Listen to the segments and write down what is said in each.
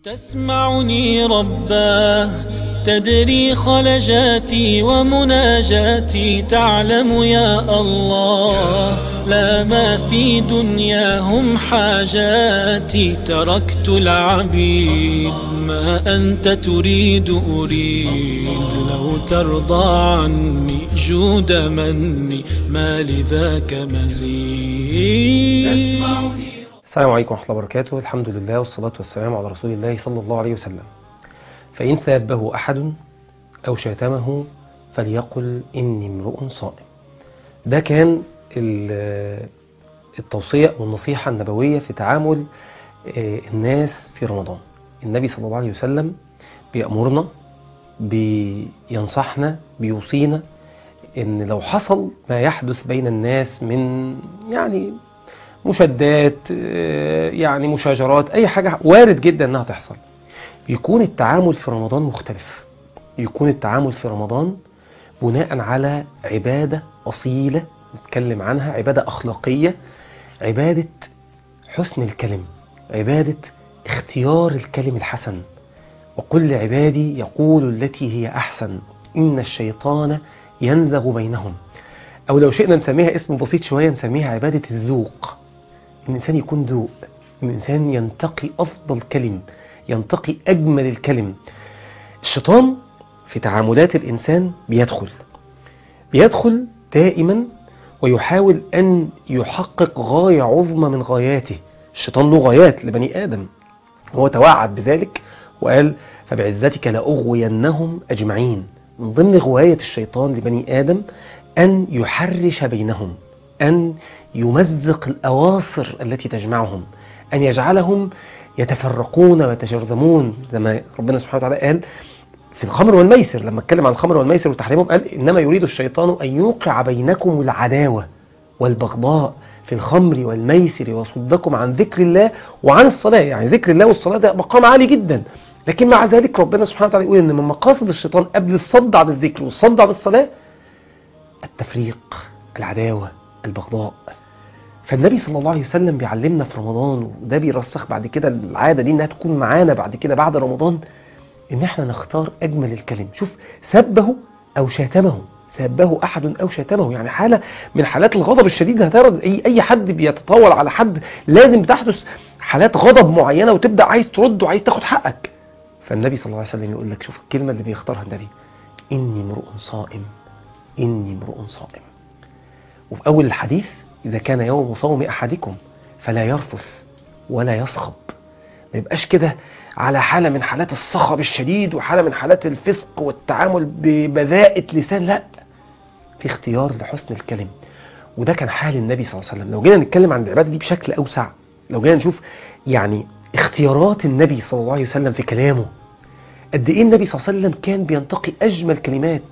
تسمعني رباه تدري خلجاتي ومناجاتي تعلم يا الله لا ما في دنياهم حاجاتي تركت العبيد ما أنت تريد أريد لو ترضى عني جود مني ما لذاك مزيد السلام عليكم ورحمة الله وبركاته الحمد لله والصلاة والسلام على رسول الله صلى الله عليه وسلم فإن سابه أحد أو شاتمه فليقل إني امرؤ صائم ده كان ال- التوصية والنصيحة النبوية في تعامل آه، الناس في رمضان النبي صلى الله عليه وسلم بيأمرنا بينصحنا بيوصينا ان لو حصل ما يحدث بين الناس من يعني مشادات آه، يعني مشاجرات اي حاجة وارد جدا انها تحصل يكون التعامل في رمضان مختلف يكون التعامل في رمضان بناء على عبادة أصيلة نتكلم عنها عبادة أخلاقية عبادة حسن الكلم عبادة اختيار الكلم الحسن وقل لعبادي يقول التي هي أحسن إن الشيطان ينزغ بينهم أو لو شئنا نسميها اسم بسيط شوية نسميها عبادة الذوق إن الإنسان يكون ذوق إن الإنسان ينتقي أفضل كلم ينتقي أجمل الكلم الشيطان في تعاملات الإنسان بيدخل بيدخل دائما ويحاول أن يحقق غاية عظمى من غاياته الشيطان له غايات لبني آدم وهو توعد بذلك وقال فبعزتك لأغوينهم أجمعين من ضمن غواية الشيطان لبني آدم أن يحرش بينهم أن يمزق الأواصر التي تجمعهم أن يجعلهم يتفرقون ويتجرذمون زي ما ربنا سبحانه وتعالى قال في الخمر والميسر لما اتكلم عن الخمر والميسر وتحريمهم قال إنما يريد الشيطان أن يوقع بينكم العداوة والبغضاء في الخمر والميسر وصدكم عن ذكر الله وعن الصلاة يعني ذكر الله والصلاة ده مقام عالي جدا لكن مع ذلك ربنا سبحانه وتعالى يقول إن من مقاصد الشيطان قبل الصد عن الذكر والصد عن الصلاة التفريق العداوة البغضاء فالنبي صلى الله عليه وسلم بيعلمنا في رمضان وده بيرسخ بعد كده العادة دي انها تكون معانا بعد كده بعد رمضان ان احنا نختار اجمل الكلم شوف سبه او شاتمه سبه احد او شاتمه يعني حالة من حالات الغضب الشديد هترد اي اي حد بيتطاول على حد لازم بتحدث حالات غضب معينة وتبدأ عايز ترد وعايز تاخد حقك فالنبي صلى الله عليه وسلم يقول لك شوف الكلمة اللي بيختارها النبي اني امرؤ صائم اني امرؤ صائم وفي أول الحديث إذا كان يوم صوم أحدكم فلا يرفث ولا يصخب ما يبقاش كده على حالة من حالات الصخب الشديد وحالة من حالات الفسق والتعامل ببذاءة لسان لا في اختيار لحسن الكلم وده كان حال النبي صلى الله عليه وسلم لو جينا نتكلم عن العبادة دي بشكل أوسع لو جينا نشوف يعني اختيارات النبي صلى الله عليه وسلم في كلامه قد ايه النبي صلى الله عليه وسلم كان بينتقي اجمل كلمات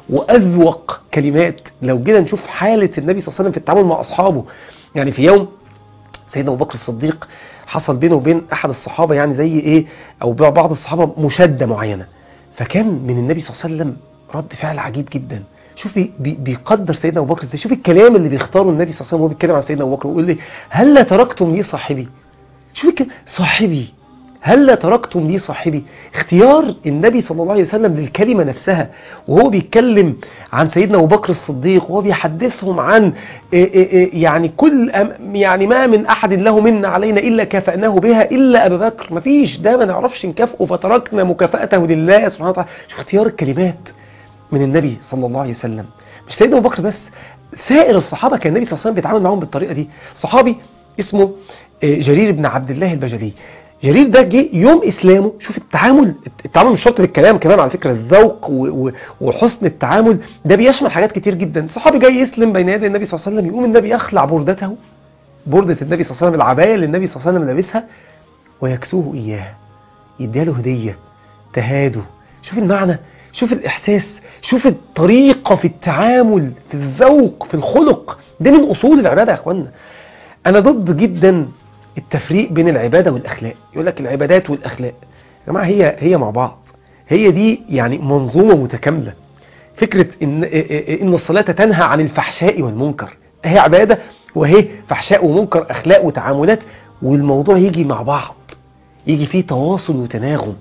واذوق كلمات لو جينا نشوف حاله النبي صلى الله عليه وسلم في التعامل مع اصحابه يعني في يوم سيدنا ابو بكر الصديق حصل بينه وبين احد الصحابه يعني زي ايه او بعض الصحابه مشاده معينه فكان من النبي صلى الله عليه وسلم رد فعل عجيب جدا شوف بي بي- بيقدر سيدنا ابو بكر ازاي شوف الكلام اللي بيختاره النبي صلى الله عليه وسلم وهو بيتكلم عن سيدنا ابو بكر ويقول لي هل تركتم لي صاحبي شوف الك- صاحبي هل تركتم لي صاحبي اختيار النبي صلى الله عليه وسلم للكلمة نفسها وهو بيتكلم عن سيدنا أبو بكر الصديق وهو بيحدثهم عن إيه إيه إيه يعني كل أم- يعني ما من أحد له منا علينا إلا كافأناه بها إلا أبا بكر مفيش ده ما نعرفش نكافئه فتركنا مكافأته لله سبحانه وتعالى شوف اختيار الكلمات من النبي صلى الله عليه وسلم مش سيدنا أبو بكر بس سائر الصحابة كان النبي صلى الله عليه وسلم بيتعامل معاهم بالطريقة دي صحابي اسمه آه، جرير بن عبد الله البجلي جرير ده جه يوم اسلامه شوف التعامل التعامل مش شرط بالكلام كمان على فكره الذوق و- و- وحسن التعامل ده بيشمل حاجات كتير جدا صحابي جاي يسلم بين يدي النبي صلى الله عليه وسلم يقوم النبي يخلع بردته بردة النبي صلى الله عليه وسلم العباية اللي النبي صلى الله عليه وسلم لابسها ويكسوه إياها يديها له هدية تهاده شوف المعنى شوف الإحساس شوف الطريقة في التعامل في الذوق في الخلق ده من أصول العبادة يا أخوانا أنا ضد جدا التفريق بين العبادة والأخلاق يقول لك العبادات والأخلاق يا جماعة هي هي مع بعض هي دي يعني منظومة متكاملة فكرة إن, إن الصلاة تنهى عن الفحشاء والمنكر هي عبادة وهي فحشاء ومنكر أخلاق وتعاملات والموضوع يجي مع بعض يجي فيه تواصل وتناغم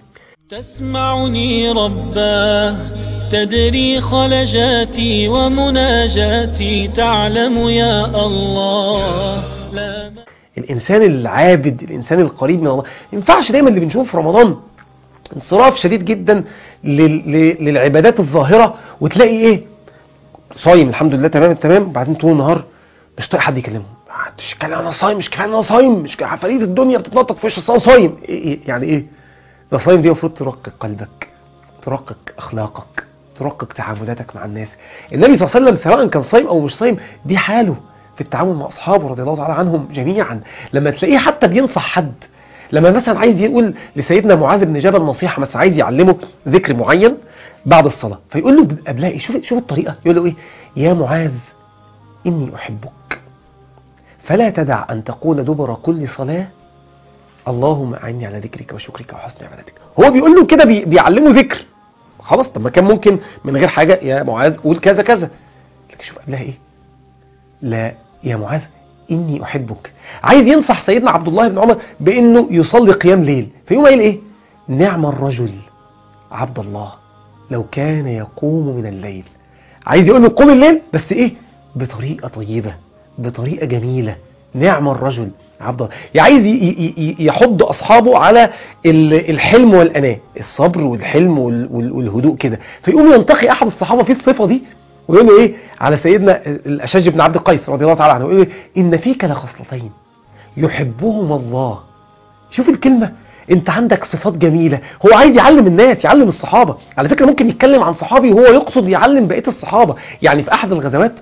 تسمعني رباه تدري خلجاتي ومناجاتي تعلم يا الله لا م- الإنسان العابد الإنسان القريب من الله ما ينفعش دايما اللي بنشوفه في رمضان انصراف شديد جدا لل- ل- للعبادات الظاهرة وتلاقي ايه صايم الحمد لله تمام تمام وبعدين طول النهار مش طايق حد يكلمه مش كلام انا صايم مش كلام انا صايم مش كلام عفاريت الدنيا بتتنطط في وش الصايم صايم إيه إيه يعني ايه ده صايم دي المفروض ترقق قلبك ترقق اخلاقك ترقق تعاملاتك مع الناس النبي صلى الله عليه وسلم سواء كان صايم او مش صايم دي حاله في التعامل مع اصحابه رضي الله تعالى عنهم جميعا لما تلاقيه حتى بينصح حد لما مثلا عايز يقول لسيدنا معاذ بن جبل نصيحه مثلا عايز يعلمه ذكر معين بعد الصلاه فيقول له قبلها ايه شوف شوف الطريقه يقول له ايه يا معاذ اني احبك فلا تدع ان تقول دبر كل صلاه اللهم اعني على ذكرك وشكرك وحسن عبادتك هو بيقول له كده بي- بيعلمه ذكر خلاص طب ما كان ممكن من غير حاجه يا معاذ قول كذا كذا لكن شوف قبلها ايه لا يا معاذ اني احبك عايز ينصح سيدنا عبد الله بن عمر بانه يصلي قيام ليل فيقوم قايل ايه نعم الرجل عبد الله لو كان يقوم من الليل عايز يقول له قوم الليل بس ايه بطريقه طيبه بطريقه جميله نعم الرجل عبد الله يعني عايز ي- ي- ي- يحض اصحابه على ال- الحلم والاناه الصبر والحلم وال- وال- والهدوء كده فيقوم ينتقي احد الصحابه في الصفه دي ويقول له ايه على سيدنا الاشج بن عبد القيس رضي الله تعالى عنه يقول له ان فيك لخصلتين يحبهما الله شوف الكلمة انت عندك صفات جميلة هو عايز يعلم الناس يعلم الصحابة على فكرة ممكن يتكلم عن صحابي وهو يقصد يعلم بقية الصحابة يعني في احد الغزوات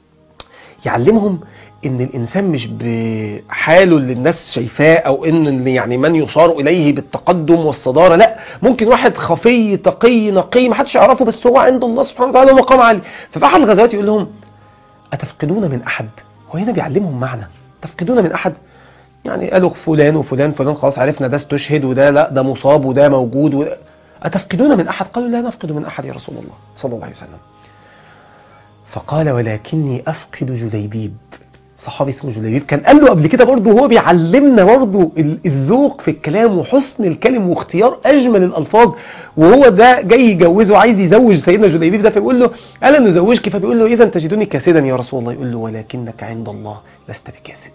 يعلمهم ان الانسان مش بحاله اللي الناس شايفاه او ان يعني من يصار اليه بالتقدم والصداره لا ممكن واحد خفي تقي نقي ما حدش يعرفه بس هو عند الله سبحانه وتعالى مقام عالي ففي احد الغزوات يقول لهم اتفقدون من احد هو هنا بيعلمهم معنى تفقدون من احد يعني قالوا فلان وفلان فلان خلاص عرفنا ده استشهد وده لا ده مصاب وده موجود و... أتفقدون من أحد قالوا لا نفقد من أحد يا رسول الله صلى الله عليه وسلم فقال ولكني أفقد جليبيب صحابي اسمه جليبيب كان قال له قبل كده برضه هو بيعلمنا برضه ال- الذوق في الكلام وحسن الكلم واختيار أجمل الألفاظ وهو ده جاي يجوزه عايز يزوج سيدنا جليبيب ده فبيقول له ألا نزوجك فبيقول له إذا تجدني كاسدا يا رسول الله يقول له ولكنك عند الله لست بكاسد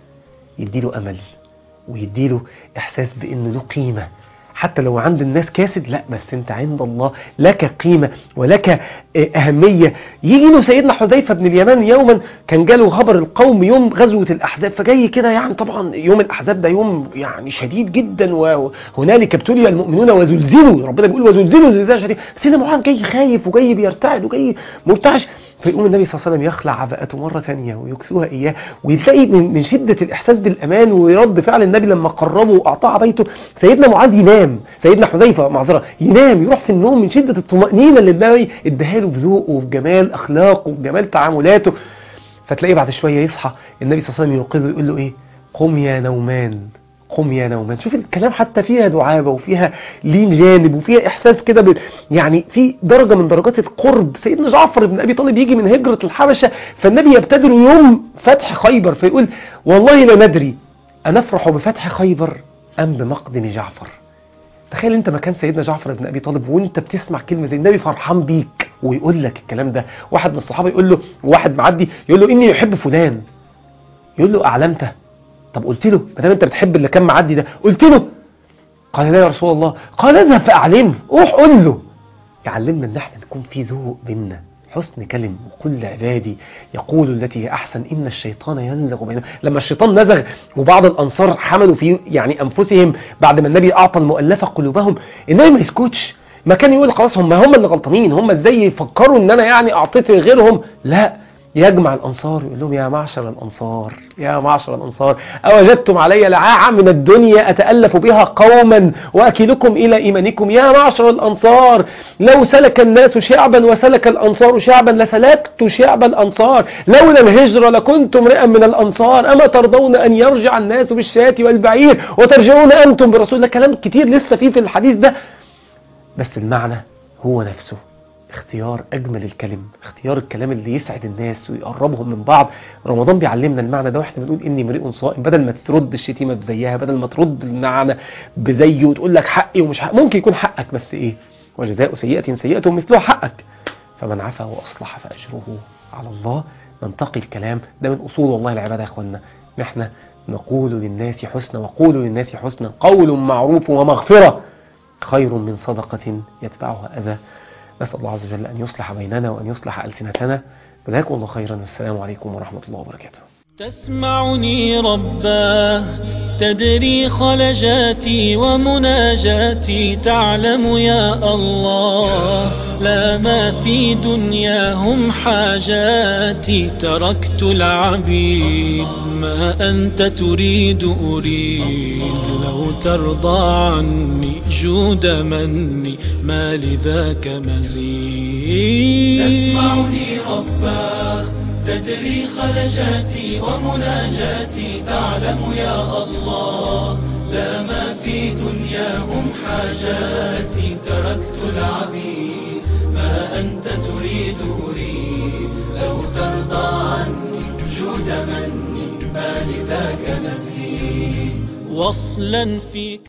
يديله امل ويديله احساس بانه له قيمه حتى لو عند الناس كاسد لا بس انت عند الله لك قيمه ولك آه، اهميه يجي له سيدنا حذيفه بن اليمان يوما كان جاله خبر القوم يوم غزوه الاحزاب فجاي كده يعني طبعا يوم الاحزاب ده يوم يعني شديد جدا وهنالك ابتلي المؤمنون وزلزلوا ربنا بيقول وزلزلوا زلزال شديد سيدنا معاذ جاي خايف وجاي بيرتعد وجاي مرتعش فيقوم النبي صلى الله عليه وسلم يخلع عباءته مرة ثانية ويكسوها إياه وتلاقي من من شدة الإحساس بالأمان ورد فعل النبي لما قربه وأعطاه عبايته سيدنا معاذ ينام سيدنا حذيفة معذرة ينام يروح في النوم من شدة الطمأنينة اللي النبي اداها له بذوقه وبجمال أخلاقه وبجمال تعاملاته فتلاقيه بعد شوية يصحى النبي صلى الله عليه وسلم يوقظه يقول له إيه قم يا نومان قم يا نومان شوف الكلام حتى فيها دعابة وفيها لين جانب وفيها إحساس كده ب... يعني في درجة من درجات القرب سيدنا جعفر بن أبي طالب يجي من هجرة الحبشة فالنبي يبتدر يوم فتح خيبر فيقول والله لا ندري أنفرح بفتح خيبر أم بمقدم جعفر تخيل انت مكان سيدنا جعفر بن ابي طالب وانت بتسمع كلمه زي النبي فرحان بيك ويقول لك الكلام ده واحد من الصحابه يقول له واحد معدي يقول له اني يحب فلان يقول له اعلمته طب قلت له ما دام انت بتحب اللي كان معدي ده قلت له قال لا يا رسول الله قال اذهب فاعلمه روح قول له يعلمنا ان احنا نكون في ذوق بينا حسن كلم وقل لعبادي يقول التي هي احسن ان الشيطان ينزغ بينهم لما الشيطان نزغ وبعض الانصار حملوا في يعني انفسهم بعد ما النبي اعطى المؤلفه قلوبهم النبي ما يسكتش ما كان يقول خلاص هم هم اللي غلطانين هم ازاي يفكروا ان انا يعني اعطيت غيرهم لا يجمع الأنصار يقول لهم يا معشر الأنصار يا معشر الأنصار أوجدتم علي لعاعة من الدنيا أتألف بها قوما وأكلكم إلى إيمانكم يا معشر الأنصار لو سلك الناس شعبا وسلك الأنصار شعبا لسلكت شعب الأنصار لولا الهجرة لكنت امرئا من الأنصار أما ترضون أن يرجع الناس بالشاة والبعير وترجعون أنتم برسول الله كلام كتير لسه فيه في الحديث ده بس المعنى هو نفسه اختيار أجمل الكلم اختيار الكلام اللي يسعد الناس ويقربهم من بعض رمضان بيعلمنا المعنى ده واحنا بنقول إني امرئ صائم بدل ما ترد الشتيمة بزيها بدل ما ترد المعنى بزيه وتقول لك حقي ومش حق ممكن يكون حقك بس إيه وجزاء سيئة سيئة مثلها حقك فمن عفا وأصلح فأجره على الله ننتقي الكلام ده من أصول والله العبادة يا أخوانا نحن نقول للناس حسنا وقولوا للناس حسنا قول معروف ومغفرة خير من صدقة يتبعها أذى نسأل الله عز وجل أن يصلح بيننا وأن يصلح ألسنتنا جزاكم الله خيرا السلام عليكم ورحمة الله وبركاته تسمعني رباه تدري خلجاتي ومناجاتي تعلم يا الله لا ما في دنياهم حاجاتي تركت العبيد ما أنت تريد أريد لو ترضى عني جود مني ما لذاك مزيد تسمعني رباه تدري خلجاتي ومناجاتي تعلم يا الله لا ما في دنياهم حاجاتي تركت العبيد ما أنت تريد أريد لو ترضى عني جود مني ما لذاك مزيد وصلا فيك